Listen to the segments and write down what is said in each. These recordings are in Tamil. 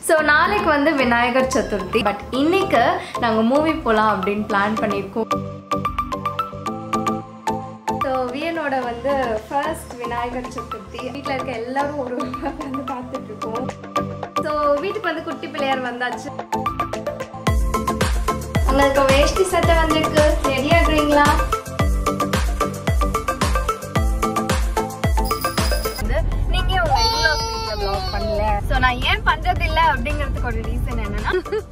ஸோ நாளைக்கு வந்து விநாயகர் சதுர்த்தி பட் இன்னைக்கு நாங்கள் மூவி போகலாம் அப்படின்னு பிளான் பண்ணியிருக்கோம் ஸோ வியனோட வந்து ஃபர்ஸ்ட் விநாயகர் சதுர்த்தி வீட்டில் இருக்க எல்லாரும் ஒரு ஒரு வந்து பார்த்துட்டு இருக்கோம் ஸோ வீட்டுக்கு வந்து குட்டி பிள்ளையார் வந்தாச்சு உங்களுக்கு வேஷ்டி சட்டை வந்திருக்கு ரெடி ஆகுறீங்களா வந்து நீங்க உங்க in-laws வீட்ல vlog பண்ணல ஸோ நான் ஏன் பண்றது இல்ல அப்படிங்கிறதுக்கு ஒரு ரீசன் என்னன்னா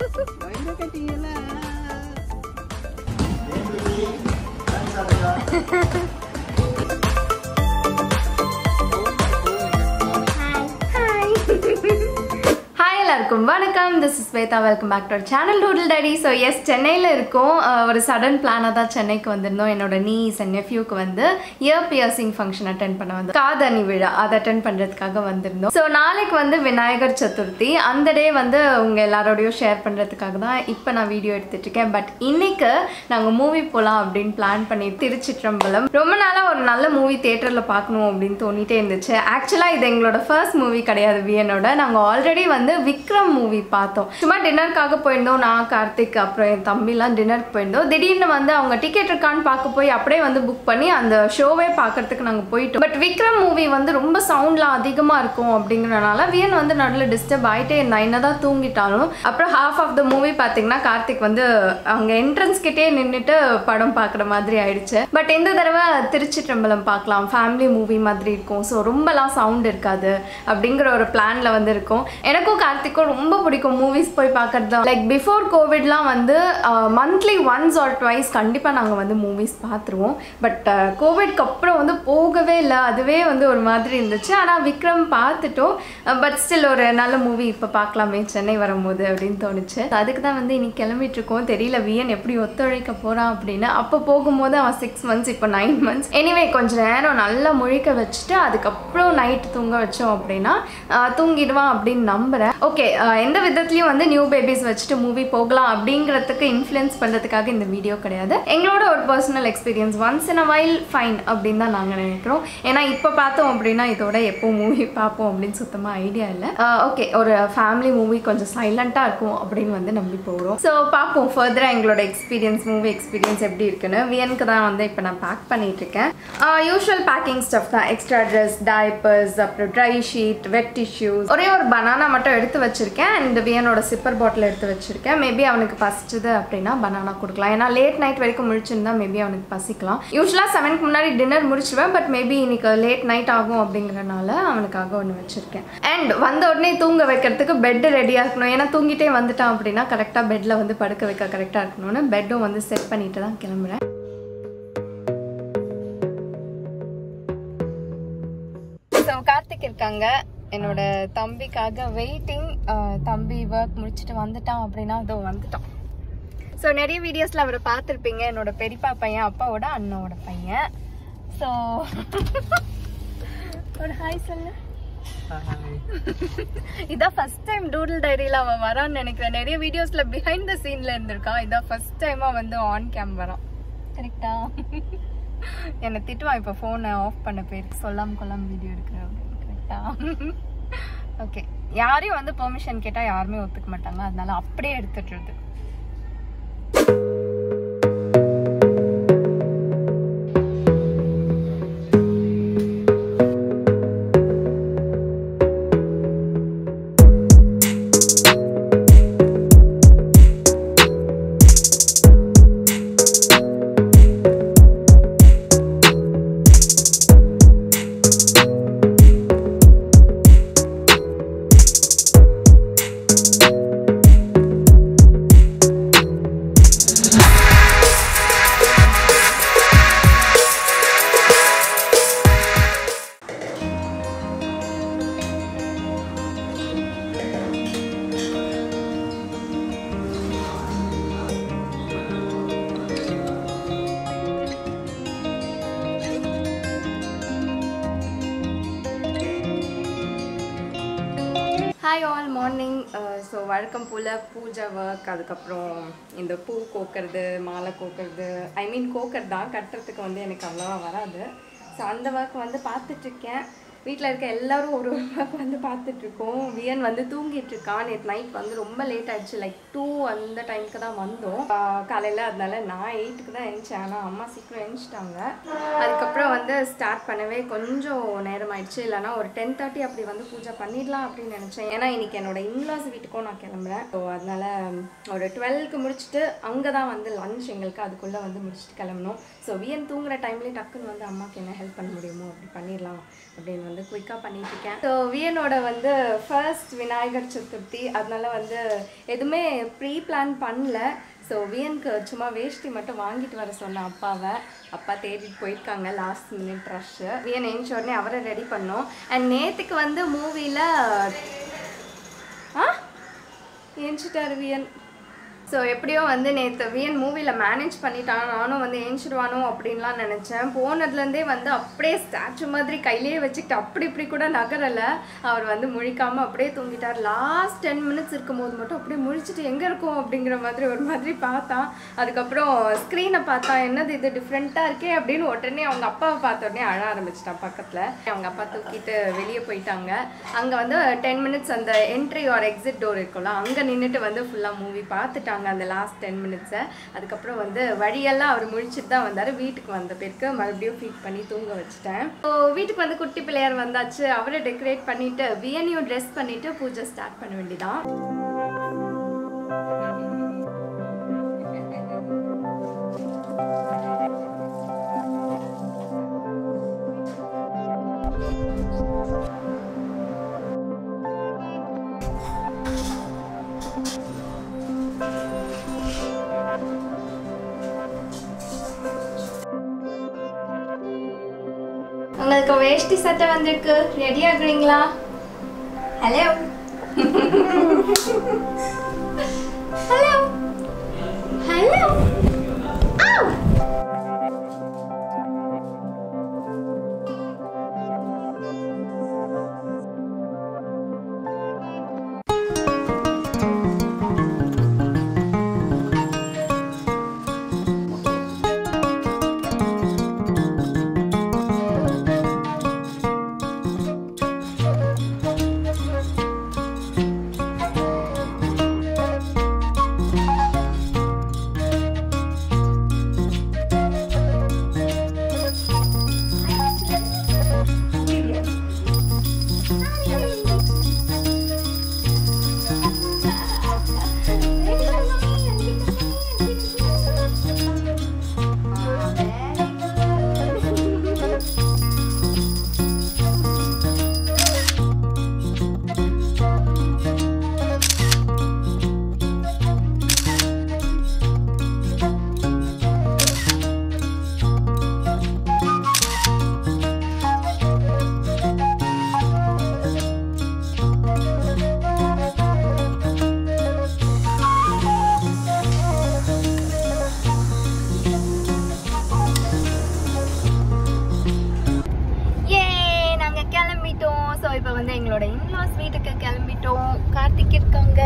ஹாய் எல்லாருக்கும் வணக்கம் this is Shweta welcome back to channel doodle daddy so yes சென்னையில் இருக்கோம் அஹ் ஒரு சடன் பிளானாக தான் சென்னைக்கு வந்திருந்தோம் என்னோட நீஸ் அண்ட் நெஃப்யூக்கு வந்து இயர் பியர்சிங் ஃபங்க்ஷன் அட்டன் பண்ண வந்தோம் காதணி விழா அதை அட்டன் பண்ணுறதுக்காக வந்திருந்தோம் ஸோ நாளைக்கு வந்து விநாயகர் சதுர்த்தி அந்த டே வந்து உங்கள் எல்லாரோடையும் ஷேர் பண்ணுறதுக்காக தான் இப்போ நான் வீடியோ எடுத்துட்டு இருக்கேன் பட் இன்னைக்கு நாங்கள் மூவி போகலாம் அப்படின்னு பிளான் பண்ணி திருச்சிற்றம்பலம் ரொம்ப நாளாக ஒரு நல்ல மூவி தேட்டரில் பார்க்கணும் அப்படின்னு தோணிட்டே இருந்துச்சு ஆக்சுவலாக இது எங்களோட ஃபர்ஸ்ட் மூவி கிடையாது வியனோட நாங்கள் ஆல்ரெடி வந்து விக்ரம் மூவி பார்த்தோம் சும்மா டின்னருக்காக போயிருந்தோம் நான் கார்த்திக் அப்புறம் என் தம்பிலாம் டின்னருக்கு போயிருந்தோம் திடீர்னு வந்து அவங்க டிக்கெட் இருக்கான்னு பார்க்க போய் அப்படியே வந்து புக் பண்ணி அந்த ஷோவே பார்க்கறதுக்கு நாங்கள் போயிட்டோம் பட் விக்ரம் மூவி வந்து ரொம்ப சவுண்ட்லாம் அதிகமாக இருக்கும் அப்படிங்கிறனால வியன் வந்து நடுவில் டிஸ்டர்ப் ஆகிட்டே இருந்தான் என்னதான் தூங்கிட்டாலும் அப்புறம் ஹாஃப் ஆஃப் த மூவி பார்த்தீங்கன்னா கார்த்திக் வந்து அவங்க என்ட்ரன்ஸ் கிட்டே நின்றுட்டு படம் பார்க்குற மாதிரி ஆயிடுச்சு பட் இந்த தடவை திருச்சிற்றம்பலம் பார்க்கலாம் ஃபேமிலி மூவி மாதிரி இருக்கும் ஸோ ரொம்பலாம் சவுண்ட் இருக்காது அப்படிங்கிற ஒரு பிளானில் வந்து இருக்கும் எனக்கும் கார்த்திக்கும் ரொம்ப பிடிக்கும் மூவிஸ் போய் பார்க்கறது தான் லைக் பிஃபோர் கோவிட்லாம் வந்து மந்த்லி ஒன்ஸ் ஆர் ட்வைஸ் கண்டிப்பாக நாங்கள் வந்து மூவிஸ் பார்த்துருவோம் பட் கோவிட்க்கு அப்புறம் வந்து போகவே இல்லை அதுவே வந்து ஒரு மாதிரி இருந்துச்சு ஆனால் விக்ரம் பார்த்துட்டோம் பட் ஸ்டில் ஒரு நல்ல மூவி இப்போ பார்க்கலாமே சென்னை வரும்போது அப்படின்னு தோணுச்சு அதுக்கு தான் வந்து இன்னைக்கு கிளம்பிட்டு இருக்கோம் தெரியல வியன் எப்படி ஒத்துழைக்க போகிறான் அப்படின்னு அப்போ போகும்போது அவன் சிக்ஸ் மந்த்ஸ் இப்போ நைன் மந்த்ஸ் எனிவே கொஞ்ச நேரம் நல்லா முழிக்க வச்சுட்டு அதுக்கப்புறம் நைட் தூங்க வச்சோம் அப்படின்னா ஆஹ், தூங்கிடுவான் அப்படின்னு நம்புகிறேன் ஓகே எந்த விதத்துலையும் வந்து நியூ பேபிஸ் வச்சுட்டு மூவி போகலாம் அப்படிங்கிறதுக்கு இன்ஃப்ளூயன்ஸ் பண்ணுறதுக்காக இந்த வீடியோ கிடையாது எங்களோட ஒரு personal experience once in a while fine அப்படின்னு தான் நாங்கள் நினைக்கிறோம் ஏன்னா இப்போ பார்த்தோம் அப்படின்னா இதோட எப்போ மூவி பார்ப்போம் அப்படின்னு சுத்தமாக ஐடியா இல்லை ஓகே ஒரு ஃபேமிலி மூவி கொஞ்சம் சைலண்ட்டாக இருக்கும் அப்படின்னு வந்து நம்பி போகிறோம் ஸோ பார்ப்போம் ஃபர்தராக எங்களோட எக்ஸ்பீரியன்ஸ் மூவி எக்ஸ்பீரியன்ஸ் எப்படி இருக்குன்னு வியனுக்கு தான் வந்து இப்போ நான் பேக் பண்ணிட்டு இருக்கேன் யூஷுவல் பேக்கிங் ஸ்டஃப் தான் எக்ஸ்ட்ரா ட்ரெஸ் டைப்பர்ஸ் அப்புறம் ட்ரை ஷீட் வெட் டிஷ்யூஸ் ஒரே ஒரு பனானா மட்டும் எடுத்து வச்சிருக்கேன் அண்ட் வியனோட சிப்பர் பாட்டில் எடுத்து வச்சிருக்கேன் மேபி அவனுக்கு பசிச்சது அப்படின்னா பனானா கொடுக்கலாம் ஏன்னா லேட் நைட் வரைக்கும் முழிச்சிருந்தா மேபி அவனுக்கு பசிக்கலாம் யூஸ்வலாக செவனுக்கு முன்னாடி டின்னர் முடிச்சிடுவேன் பட் மேபி இன்னைக்கு லேட் நைட் ஆகும் அப்படிங்கிறனால அவனுக்காக ஒன்று வச்சிருக்கேன் அண்ட் வந்த உடனே தூங்க வைக்கிறதுக்கு பெட் ரெடியாக இருக்கணும் ஏன்னா தூங்கிட்டே வந்துட்டான் அப்படின்னா கரெக்டாக பெட்டில் வந்து படுக்க வைக்க கரெக்டாக இருக்கணும்னு பெட்டும் வந்து செட் பண்ணிட்டு தான் கிளம்புறேன் ஸோ கார்த்திக் இருக்காங்க என்னோட தம்பிக்காக வெயிட்டிங் தம்பி ஒர்க் முடிச்சுட்டு வந்துட்டான் அப்படின்னா அதோ வந்துட்டான் ஸோ நிறைய வீடியோஸில் அவரை பார்த்துருப்பீங்க என்னோட பெரியப்பா பையன் அப்பாவோட அண்ணாவோட பையன் ஸோ ஒரு ஹாய் சொல்லு இதான் ஃபர்ஸ்ட் டைம் டூடல் டைரியில் அவன் வரான்னு நினைக்கிறேன் நிறைய வீடியோஸில் பிஹைண்ட் த சீனில் இருந்திருக்கான் இதான் ஃபர்ஸ்ட் டைமாக வந்து ஆன் கேம் வரான் கரெக்டா என்னை திட்டுவான் இப்போ ஃபோனை ஆஃப் பண்ண போயிருக்கு சொல்லாம கொள்ளாம வீடியோ எடுக்கிறேன் அப்படின்னு கரெக்டா ஓகே யாரையும் வந்து பெர்மிஷன் கேட்டால் யாருமே ஒத்துக்க மாட்டாங்க அதனால அப்படியே எடுத்துட்டுருது ஹாய் ஆல் மார்னிங் ஸோ வழக்கம் போல் பூஜை ஒர்க் அதுக்கப்புறம் இந்த பூ கோக்கிறது மாலை கோக்கிறது ஐ மீன் கோக்கிறது தான் கட்டுறதுக்கு வந்து எனக்கு அவ்வளோவா வராது ஸோ அந்த ஒர்க் வந்து பார்த்துட்ருக்கேன் வீட்டில் இருக்க எல்லாரும் ஒரு ஒரு vlog வந்து பார்த்துட்டு இருக்கோம் வியன் வந்து தூங்கிட்டு இருக்கான் நேற்று நைட் வந்து ரொம்ப லேட் ஆயிடுச்சு லைக் டூ அந்த டைமுக்கு தான் வந்தோம் காலையில் அதனால நான் எயிட்டுக்கு தான் எழுந்தேன் ஆனால் அம்மா சீக்கிரம் எழுந்துச்சிட்டாங்க அதுக்கப்புறம் வந்து ஸ்டார்ட் பண்ணவே கொஞ்சம் நேரம் ஆயிடுச்சு இல்லைனா ஒரு டென் தேர்ட்டி அப்படி வந்து பூஜை பண்ணிடலாம் அப்படின்னு நினச்சேன் ஏன்னா இன்னைக்கு என்னோட இன்லாஸ் வீட்டுக்கும் நான் கிளம்புறேன் ஸோ அதனால ஒரு டுவெல்க்கு முடிச்சுட்டு அங்கே தான் வந்து லஞ்ச் எங்களுக்கு அதுக்குள்ளே வந்து முடிச்சுட்டு கிளம்பணும் ஸோ வியன் தூங்குற டைம்லேயே டக்குன்னு வந்து அம்மாவுக்கு என்ன ஹெல்ப் பண்ண முடியுமோ அப்படி பண்ணிடலாம் அப்படின்னு வந்து குயிக்காக பண்ணிட்டு இருக்கேன் ஸோ வியனோட வந்து ஃபர்ஸ்ட் விநாயகர் சதுர்த்தி அதனால வந்து எதுவுமே ப்ரீ பிளான் பண்ணல ஸோ வியனுக்கு சும்மா வேஷ்டி மட்டும் வாங்கிட்டு வர சொன்னேன் அப்பாவை அப்பா தேடிட்டு போயிருக்காங்க லாஸ்ட் மினிட் ரஷ்ஷு வியன் எழுந்த உடனே அவரை ரெடி பண்ணோம் அண்ட் நேற்றுக்கு வந்து மூவியில் ஆ ஏஞ்சிட்டாரு வியன் ஸோ எப்படியோ வந்து நேற்று வியன் மூவியில் மேனேஜ் பண்ணிட்டான் நானும் வந்து ஏஞ்சிடுவானோ அப்படின்லாம் நினச்சேன் போனதுலேருந்தே வந்து அப்படியே ஸ்டாச்சு மாதிரி கையிலேயே வச்சுக்கிட்டு அப்படி இப்படி கூட நகரலை அவர் வந்து முழிக்காமல் அப்படியே தூங்கிட்டார் லாஸ்ட் டென் மினிட்ஸ் இருக்கும்போது மட்டும் அப்படியே முழிச்சிட்டு எங்கே இருக்கும் அப்படிங்கிற மாதிரி ஒரு மாதிரி பார்த்தான் அதுக்கப்புறம் ஸ்க்ரீனை பார்த்தா என்னது இது டிஃப்ரெண்ட்டாக இருக்கே அப்படின்னு உடனே அவங்க அப்பாவை பார்த்த உடனே அழ ஆரம்பிச்சிட்டான் பக்கத்தில் அவங்க அப்பா தூக்கிட்டு வெளியே போயிட்டாங்க அங்கே வந்து டென் மினிட்ஸ் அந்த என்ட்ரி ஆர் எக்ஸிட் டோர் இருக்கும்ல அங்கே நின்றுட்டு வந்து ஃபுல்லாக மூவி பார்த்துட்டாங்க அந்த லாஸ்ட் டென் மினிட்ஸை அதுக்கப்புறம் வந்து வழியெல்லாம் அவர் முழிச்சிட்டு தான் வந்தார் வீட்டுக்கு வந்த பிறகு மறுபடியும் ஃபீட் பண்ணி தூங்க வச்சுட்டேன் ஸோ வீட்டுக்கு வந்து குட்டி பிள்ளையார் வந்தாச்சு அவரை டெக்கரேட் பண்ணிட்டு வியனையும் ட்ரெஸ் பண்ணிட்டு பூஜை ஸ்டார்ட் பண்ண வேண்டியதான் உங்களுக்கு வேஷ்டி சட்டை வந்திருக்கு ரெடி ஆகுறீங்களா ஹலோ ஹலோ ஹலோ ஏ நாங்க கிளம்பிட்டோம் ஸோ இப்போ வந்து எங்களோட இன்லாஸ் வீட்டுக்கு கிளம்பிட்டோம் கார்த்திக் இருக்காங்க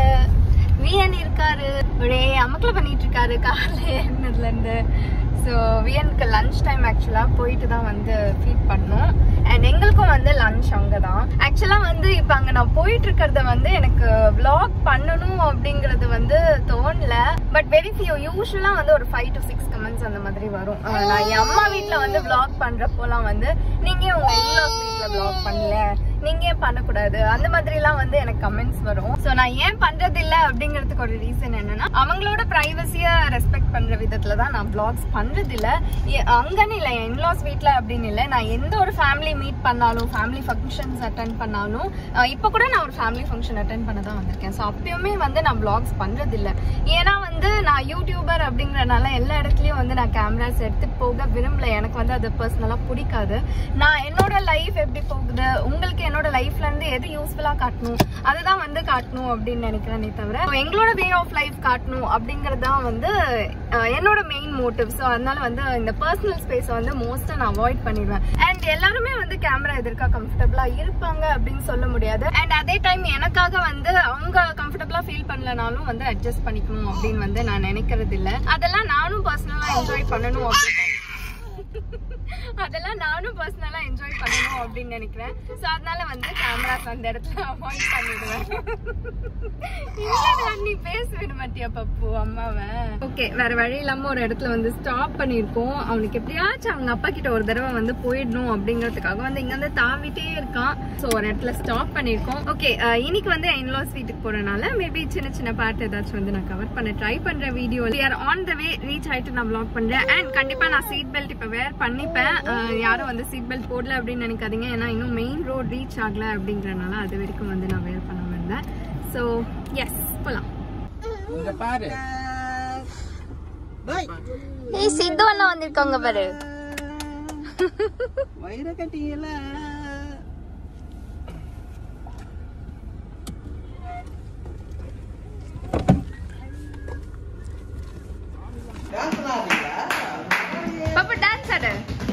வியன் இருக்காரு ஒரே அமக்கல பண்ணிட்டு இருக்காரு கார்ல ஏறினதுல இருந்து ஸோ வியனுக்கு லஞ்ச் டைம் ஆக்சுவலாக போயிட்டு தான் வந்து ஃபீட் பண்ணோம் அண்ட் எங்களுக்கும் வந்து லஞ்ச் அங்கே தான் ஆக்சுவலாக வந்து இப்போ அங்கே நான் போயிட்டு இருக்கிறத வந்து எனக்கு vlog பண்ணணும் அப்படிங்கிறது வந்து தோணல பட் வெரி ஃபியூ யூஸ்வலாக வந்து ஒரு ஃபைவ் டு சிக்ஸ் கமெண்ட்ஸ் அந்த மாதிரி வரும் அஹ் நான் என் அம்மா வீட்டில் வந்து vlog பண்ணுறப்போலாம் வந்து நீங்கள் உங்கள் இன்லாஸ் வீட்டில் vlog பண்ணல நீங்க ஏன் பண்ணக்கூடாது அந்த மாதிரிலாம் வந்து எனக்கு கமெண்ட்ஸ் வரும் ஸோ நான் ஏன் பண்றது இல்ல அப்படிங்கிறதுக்கு ஒரு ரீசன் என்னன்னா அவங்களோட பிரைவசியை ரெஸ்பெக்ட் பண்ற விதத்துல தான் நான் vlogs பண்றது இல்ல ஏ- அங்கன்னு இல்ல என் இன்லாஸ் வீட்ல அப்படின்னு இல்ல நான் எந்த ஒரு ஃபேமிலி மீட் பண்ணாலும் ஃபேமிலி ஃபங்க்ஷன்ஸ் அட்டன் பண்ணாலும் அஹ் இப்ப கூட நான் ஒரு ஃபேமிலி ஃபங்க்ஷன் அட்டன் பண்ண தான் வந்திருக்கேன் ஸோ அப்பயுமே வந்து நான் vlogs பண்றது இல்ல ஏன்னா வந்து நான் யூடியூபர் அப்படிங்கறனால எல்லா இடத்துலயும் வந்து நான் கேமராஸ் எடுத்து போக விரும்பல எனக்கு வந்து அது பர்சனலா பிடிக்காது நான் என்னோட லைஃப் எப்படி போகுது உங்களுக்கு என்னோட லைஃப்ல இருந்து எது யூஸ்ஃபுல்லா காட்டணும் அதுதான் வந்து காட்டணும் அப்படின்னு நினைக்கிறேனே தவிர so எங்களோட வே ஆஃப் லைஃப் காட்டணும் அப்படிங்கறது தான் வந்து அஹ், என்னோட மெயின் மோட்டிவ் ஸோ அதனால வந்து இந்த பர்சனல் ஸ்பேஸை வந்து மோஸ்டா நான் அவாய்ட் பண்ணிடுவேன் அண்ட் எல்லாருமே வந்து கேமரா எதிர்க்க கம்ஃபர்டபுளா இருப்பாங்க அப்படின்னு சொல்ல முடியாது அண்ட் அதே டைம் எனக்காக வந்து அவங்க கம்ஃபர்டபுளா ஃபீல் பண்ணலனாலும் வந்து அட்ஜஸ்ட் பண்ணிக்கணும் அப்படின்னு வந்து நான் நினைக்கிறது இல்ல அதெல்லாம் நானும் பர்சனலா என்ஜாய் பண்ணணும் அப்படின்னு அதெல்லாம் நானும் பர்சனலா என்ஜாய் பண்ணணும் அப்படின்னு நினைக்கிறேன் ஸோ அதனால வந்து கேமராஸ் அந்த இடத்துல அவாய்ட் பண்ணிடுவேன் இல்லடா, நீ பேச விட மாட்டியா பப்பு அம்மாவை ஓகே வேற வழி இல்லாம ஒரு இடத்துல வந்து ஸ்டாப் பண்ணிருக்கோம் அவனுக்கு எப்படியாச்சும் அவங்க அப்பா கிட்ட ஒரு தடவை வந்து போயிடணும் அப்படிங்கிறதுக்காக வந்து இங்க வந்து தாவிட்டே இருக்கான் ஸோ ஒரு இடத்துல ஸ்டாப் பண்ணிருக்கோம் ஓகே இன்னைக்கு வந்து இன்லாஸ் வீட்டுக்கு போறனால மேபி சின்ன சின்ன பார்ட் ஏதாச்சும் வந்து நான் கவர் பண்ண ட்ரை பண்ற video or on the way reach ஆயிட்டு நான் vlog பண்றேன் அண்ட் கண்டிப்பா நான் சீட் பெல்ட் இப்ப வேர் பண்ணிப்பேன் அஹ், யாரும் வந்து சீட் பெல்ட் போடல அப்படின்னு நினைக்காதீங்க ஏன்னா இன்னும் மெயின் ரோட் ரீச் ஆகல அப்படிங்கறனால அது வரைக்கும் வந்து நான் வேர் பண்ணாம இருந்தேன் ஸோ எஸ் போலாம் இங்க பாரு பாய் ஏய் சித்து அண்ணா வந்திருக்காங்க பாரு வயிற கட்டியல பாப்பா டான்ஸ் ஆடு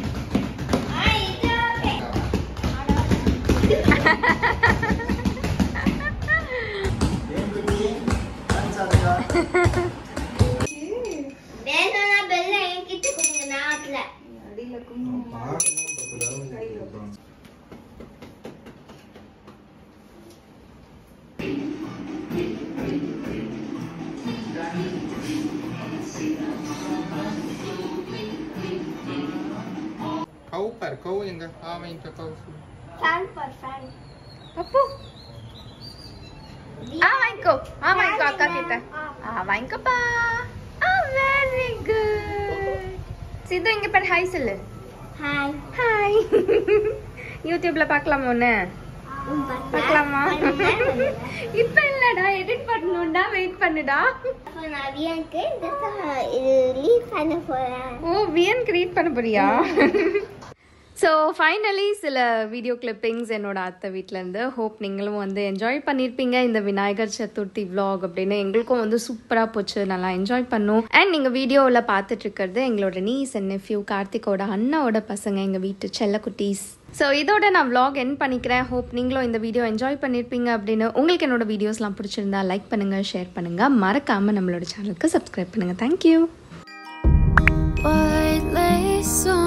வேணும்னா பெல்ல என்கிட்ட கொடுங்க நான் ஆட்டல கவு பாரு கவு எங்க ஆமைங்க கவு ஃபேன் ஃபார் ஃபேன் அப்போ ஆ வாங்கிக்கோ ஆ வாங்கிக்கோ அக்கா கிட்ட ஆ வாங்கிக்கோப்பா ஆ வெரி குட் சித்து இங்க பாரு ஹாய் சொல்லு ஹாய் ஹாய் யூடியூப்ல பார்க்கலாமா ஒன்று பார்க்கலாமா இப்ப இல்லடா எடிட் பண்ணணும்டா வெயிட் பண்ணுடா அப்போ நான் வியானுக்கு இந்த ச- இது லீவ் பண்ண போறேன் ஓ வியன் கிரியேட் பண்ண போறியா ஸோ ஃபைனலி சில வீடியோ கிளிப்பிங்ஸ் என்னோட அத்தை வீட்டிலேருந்து ஹோப் நீங்களும் வந்து என்ஜாய் பண்ணியிருப்பீங்க இந்த விநாயகர் சதுர்த்தி vlog அப்படின்னு எங்களுக்கும் வந்து சூப்பராக போச்சு நல்லா என்ஜாய் பண்ணோம் அண்ட் நீங்கள் வீடியோவில் பார்த்துட்டு இருக்கிறது எங்களோட நீஸ் அண்ட் நெஃப்யூ கார்த்திகோட அண்ணாவோட பசங்க எங்கள் வீட்டு செல்லக்குட்டீஸ் ஸோ இதோட நான் vlog என் பண்ணிக்கிறேன் ஹோப் நீங்களும் இந்த வீடியோ என்ஜாய் பண்ணியிருப்பீங்க அப்படின்னு உங்களுக்கு என்னோட வீடியோஸ்லாம் பிடிச்சிருந்தா லைக் பண்ணுங்கள் ஷேர் பண்ணுங்கள் மறக்காமல் நம்மளோட சேனலுக்கு சப்ஸ்கிரைப் பண்ணுங்கள் தேங்க்யூ White lace on